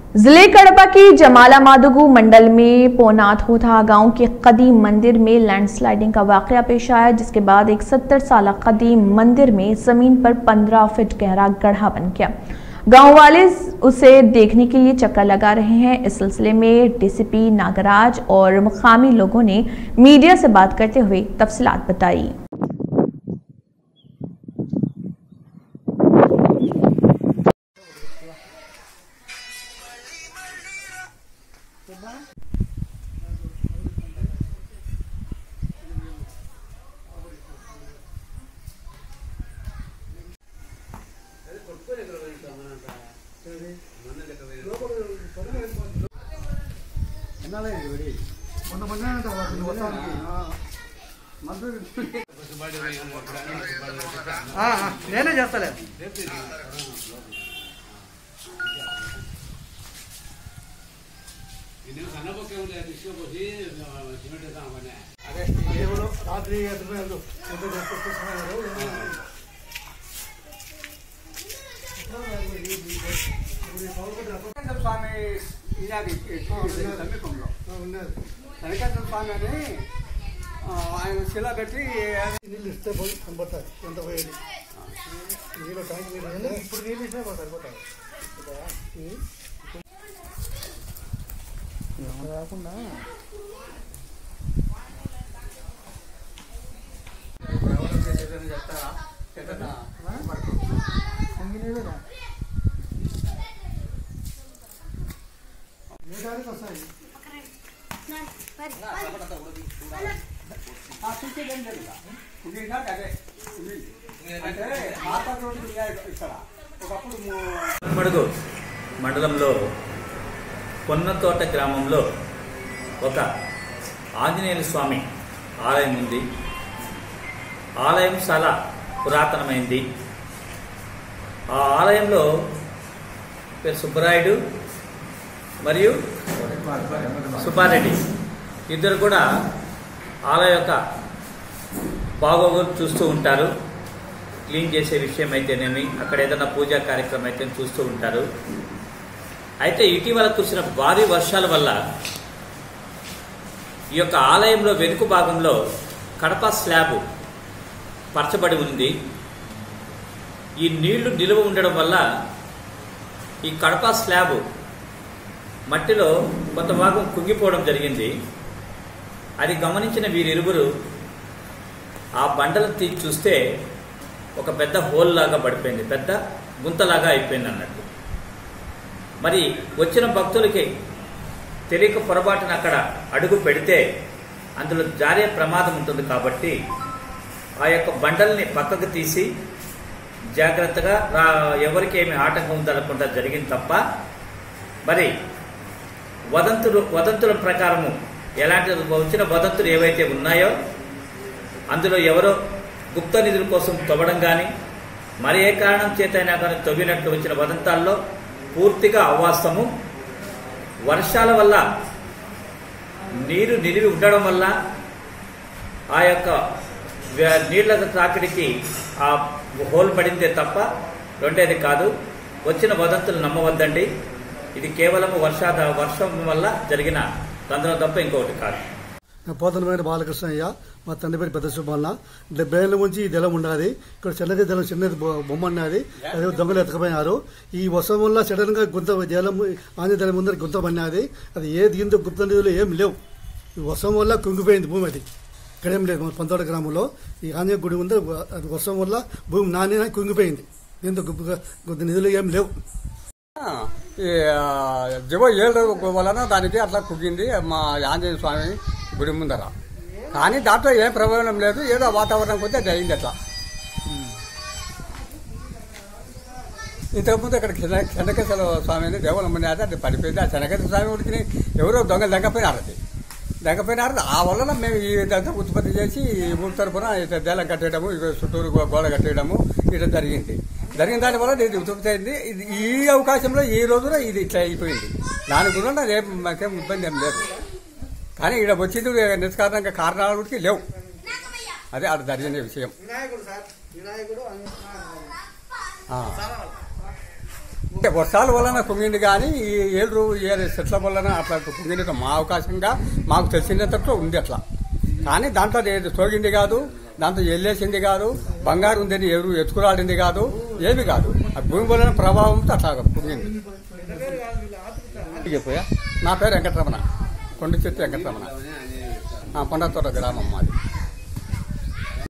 जिले कड़पा की जमाला मादुगु मंडल में पोनाथ होथा गांव के कदीम मंदिर में लैंडस्लाइडिंग का वाकया पेश आया जिसके बाद एक 70 साल कदीम मंदिर में जमीन पर 15 फीट गहरा गड्ढा बन गया गांव वाले उसे देखने के लिए चक्कर लगा रहे हैं इस सिलसिले में डीसीपी नागराज और मुकामी लोगों ने मीडिया से बात करते हुए तफसीलात बताई మొన్న మొన్న అంట వాడిని మొత్తానికి. ఆ, ఆ, నేనే చేస్తాలే దేవుడు రాత్రి ఎదురు స్వామి ఈనాటి సమీపంలో కనకేశ్వర స్వామి అని ఆ, ఆయన శిల పెట్టి నీళ్ళు ఇస్తే పోయి కనబడతాయి ఎంత పోయేది నీళ్ళు ట్యాంక్ నీళ్ళు ఎందుకు ఇప్పుడు నీళ్ళు ఇచ్చినా కూడా సరిపోతాయి కాకుండా చెప్తారా చెప్తారా నీళ్ళేనా ఏ గారికి వస్తాయి ఆ చూసేది ఏం లేదు ఉండిందా అదే ఉండింది అంటే మాతా రోడ్డు ఉన్నాయి ఇక్కడ ఒకప్పుడు ము- మడుగు మండలంలో పొన్నతోట గ్రామంలో ఒక ఆంజనేయుల స్వామి ఆలయం ఉంది ఆలయం చాలా పురాతనమైంది ఆ ఆలయంలో పేరు సుబ్బరాయుడు మరియు సుబ్బారెడ్డి ఇద్దరు కూడా ఆలయం యొక్క బాగోగులు చూస్తూ ఉంటారు క్లీన్ చేసే విషయం అయితేనేమి అక్కడ ఏదైనా పూజా కార్యక్రమం అయితే చూస్తూ ఉంటారు అయితే ఇటీవల కురిసిన భారీ వర్షాల వల్ల ఈ యొక్క ఆలయంలో వెనుక భాగంలో కడప స్లాబ్ పరచబడి ఉంది ఈ నీళ్లు నిలువ ఉండడం వల్ల ఈ కడప స్లాబ్ మట్టిలో కొంత భాగం కుంగిపోవడం జరిగింది అది గమనించిన వీరిరువురు ఆ బండలు తీసి చూస్తే ఒక పెద్ద హోల్ లాగా పడిపోయింది పెద్ద గుంతలాగా అయిపోయింది అన్నట్టు మరి వచ్చిన భక్తులకి తెలియక పొరపాటున అక్కడ అడుగు పెడితే అందులో జారే ప్రమాదం ఉంటుంది కాబట్టి ఆ యొక్క బండల్ని పక్కకు తీసి జాగ్రత్తగా రా ఎవరికి ఏమి ఆటంకం తలకుండా జరిగింది తప్ప మరి వదంతులు వదంతుల ప్రకారము ఎలాంటి వచ్చిన వదంతులు ఏవైతే ఉన్నాయో అందులో ఎవరో గుప్త నిధుల కోసం తవ్వడం కానీ మరి ఏ కారణం చేతైనా కానీ తవ్వినట్లు వచ్చిన వదంతాల్లో పూర్తిగా అవాస్తము వర్షాల వల్ల నీరు నిలివి ఉండడం వల్ల ఆ యొక్క వ్య- నీళ్ల తాకిడికి ఆ హోల్ పడిందే తప్ప రెండేది కాదు వచ్చిన వదంతులు నమ్మవద్దండి ఇది కేవలం వర్షాద వర్షం వల్ల జరిగిన తంత్రం తప్ప ఇంకొకటి కాదు పోతనమైన బాలకృష్ణయ్య మా తండ్రి పేరు పెద్ద సుబ్బన్న డెబ్బై ఏళ్ళ నుంచి ఈ దళం ఉండాలి ఇక్కడ చిన్నది దళం చిన్నది బొ- బొమ్మ ఉన్నది అదే దొంగలు ఎత్తకపోయినారు ఈ వర్షం వల్ల సడన్ గా గుంత జలం ఆంజనేయ దళం ముందర గుంత పడినది అది ఏ దీంతో గుప్త నిధులు ఏం లేవు ఈ వర్షం వల్ల కుంగిపోయింది భూమి అది ఇక్కడేం లేదు మన పంతోట గ్రామంలో ఈ ఆంజనేయ గుడి ముందర అది వర్షం వల్ల భూమి నాణ్యత కుంగిపోయింది దీంతో గుప్త గుప్త నిధులు ఏం లేవు ఈ ఆ, జీవో ఏళ్ళు వలన దానికి అట్లా కుగ్గింది మా ఆంజనేయ స్వామి గుడి ముందర కానీ దాంట్లో ఏం ప్రభావం లేదు ఏదో వాతావరణం కొద్దీ అది అయింది అట్లా ఇంతకుముందు ఇక్కడ చెన్న చెన్నకేశ్వర స్వామి అని దేవాలయం ఉన్నది అది పడిపోయింది ఆ చెన్నకేశ్వర స్వామి ఉడికి ఎవరో దొంగలు దెంగపోయినారు అది దెంగపోయినారు ఆ వలన మేము ఈ ఇదంతా ఉత్పత్తి చేసి ఈ ఊరి తరఫున ఇట్లా దేలం కట్టేయడము ఇక చుట్టూరు గో- గోడ కట్టేయడము ఇట్లా జరిగింది జరిగిన దాని వల్ల ఇది ఉత్పత్తి అయింది ఇది ఈ అవకాశంలో ఈ రోజున ఇది ఇట్లా అయిపోయింది దాని గురించి రేపు మాకేం ఇబ్బంది ఏం లేదు కానీ ఇక్కడ వచ్చింది నిష్కారణంగా కారణాలకి లేవు అదే అక్కడ జరిగిన విషయం వినాయకుడు సార్ వినాయకుడు ఆ. అంటే వర్షాల వలన కుంగింది కానీ ఈ ఏళ్ళు ఏ చెట్ల వలన అట్లా కుంగింది మా అవకాశంగా మాకు తెలిసినంతట్లో ఉంది అట్లా కానీ దాంట్లో ఏది సోగింది కాదు దాంతో ఎల్లేసింది కాదు బంగారు ఉందని ఎవరు ఎత్తుకురాడింది కాదు ఏమి కాదు ఆ భూమి వలన ప్రభావంతో అట్లా కుంగింది చెప్పయా నా పేరు వెంకటరమణ కొండ చెట్టు వెంకటరమణ ఆ, కొండతోట గ్రామం మాది